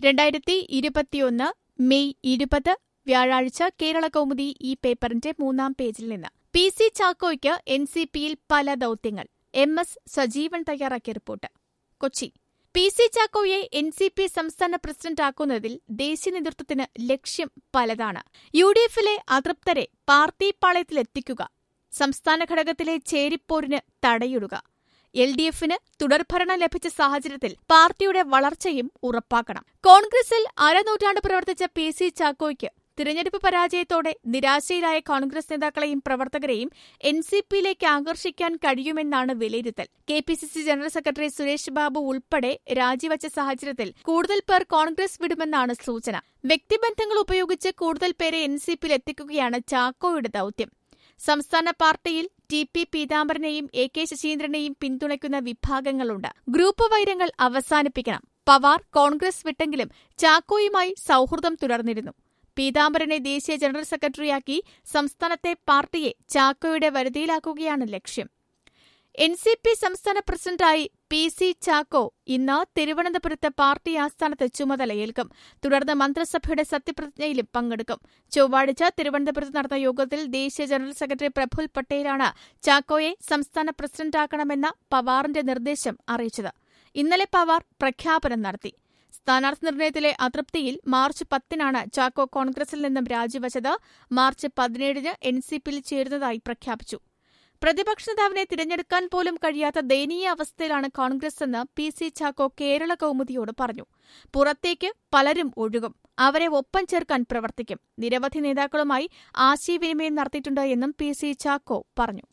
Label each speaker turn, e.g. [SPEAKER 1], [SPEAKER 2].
[SPEAKER 1] രണ്ടായിരത്തി ഇരുപത്തിയൊന്ന് മെയ് ഇരുപത് വ്യാഴാഴ്ച കേരള കൗമുദി ഈ പേപ്പറിന്റെ മൂന്നാം പേജിൽ നിന്ന് പി സി ചാക്കോയ്ക്ക് എൻ സി പിയിൽ പല ദൌത്യങ്ങൾ എം എസ് സജീവൻ തയ്യാറാക്കിയ റിപ്പോർട്ട് കൊച്ചി പി സി ചാക്കോയെ എൻ സി പി സംസ്ഥാന പ്രസിഡന്റാക്കുന്നതിൽ ദേശീയ നേതൃത്വത്തിന് ലക്ഷ്യം പലതാണ് യു ഡി എഫിലെ അതൃപ്തരെ പാർട്ടി പാളയത്തിലെത്തിക്കുക സംസ്ഥാന ഘടകത്തിലെ ചേരിപ്പോരിന് തടയിടുക എൽ ഡി എഫിന് തുടർഭരണം ലഭിച്ച സാഹചര്യത്തിൽ പാർട്ടിയുടെ വളർച്ചയും ഉറപ്പാക്കണം കോൺഗ്രസിൽ അരനൂറ്റാണ്ട് പ്രവർത്തിച്ച പി സി ചാക്കോയ്ക്ക് തിരഞ്ഞെടുപ്പ് പരാജയത്തോടെ നിരാശയിലായ കോൺഗ്രസ് നേതാക്കളെയും പ്രവർത്തകരെയും എൻ സി പിയിലേക്ക് ആകർഷിക്കാൻ കഴിയുമെന്നാണ് വിലയിരുത്തൽ K P C C general secretary Suresh Babu ഉൾപ്പെടെ രാജിവച്ച സാഹചര്യത്തിൽ കൂടുതൽ പേർ കോൺഗ്രസ് വിടുമെന്നാണ് സൂചന വ്യക്തിബന്ധങ്ങൾ ഉപയോഗിച്ച് കൂടുതൽ പേരെ എൻ സി പിയിൽ എത്തിക്കുകയാണ് ചാക്കോയുടെ ദൌത്യം സംസ്ഥാന പാർട്ടിയിൽ ടി പി പീതാംബരനെയും എ കെ ശശീന്ദ്രനെയും പിന്തുണയ്ക്കുന്ന വിഭാഗങ്ങളുണ്ട് ഗ്രൂപ്പ് വൈരങ്ങൾ അവസാനിപ്പിക്കണം പവാർ കോൺഗ്രസ് വിട്ടെങ്കിലും ചാക്കോയുമായി സൌഹൃദം തുടർന്നിരുന്നു പീതാംബരനെ ദേശീയ ജനറൽ സെക്രട്ടറിയാക്കി സംസ്ഥാനത്തെ പാർട്ടിയെ ചാക്കോയുടെ വരുതിയിലാക്കുകയാണ് ലക്ഷ്യം എൻ സി പി സംസ്ഥാന പ്രസിഡന്റായി പി സി ചാക്കോ ഇന്ന് തിരുവനന്തപുരത്ത് പാർട്ടി ആസ്ഥാനത്ത് ചുമതലയേൽക്കും തുടർന്ന് മന്ത്രിസഭയുടെ സത്യപ്രതിജ്ഞയിലും പങ്കെടുക്കും ചൊവ്വാഴ്ച തിരുവനന്തപുരത്ത് നടന്ന യോഗത്തിൽ ദേശീയ ജനറൽ സെക്രട്ടറി പ്രഫുൽ പട്ടേലാണ് ചാക്കോയെ സംസ്ഥാന പ്രസിഡന്റാക്കണമെന്ന പവാറിന്റെ നിർദ്ദേശം അറിയിച്ചത് ഇന്നലെ പവാർ പ്രഖ്യാപനം നടത്തി സ്ഥാനാർത്ഥി നിർണയത്തിലെ അതൃപ്തിയിൽ മാർച്ച് പത്തിനാണ് ചാക്കോ കോൺഗ്രസിൽ നിന്നും രാജിവച്ചത് മാർച്ച് പതിനേഴിന് എൻ സി പിയിൽ ചേരുന്നതായി പ്രഖ്യാപിച്ചു പ്രതിപക്ഷ നേതാവിനെ തിരഞ്ഞെടുക്കാൻ പോലും കഴിയാത്ത ദയനീയ അവസ്ഥയിലാണ് കോൺഗ്രസ് എന്ന് പി സി ചാക്കോ കേരള കൗമുദിയോട് പറഞ്ഞു പുറത്തേക്ക് പലരും ഒഴുകും അവരെ ഒപ്പം ചേർക്കാൻ പ്രവർത്തിക്കും നിരവധി നേതാക്കളുമായി ആശയവിനിമയം നടത്തിയിട്ടുണ്ട് എന്നും പി സി ചാക്കോ പറഞ്ഞു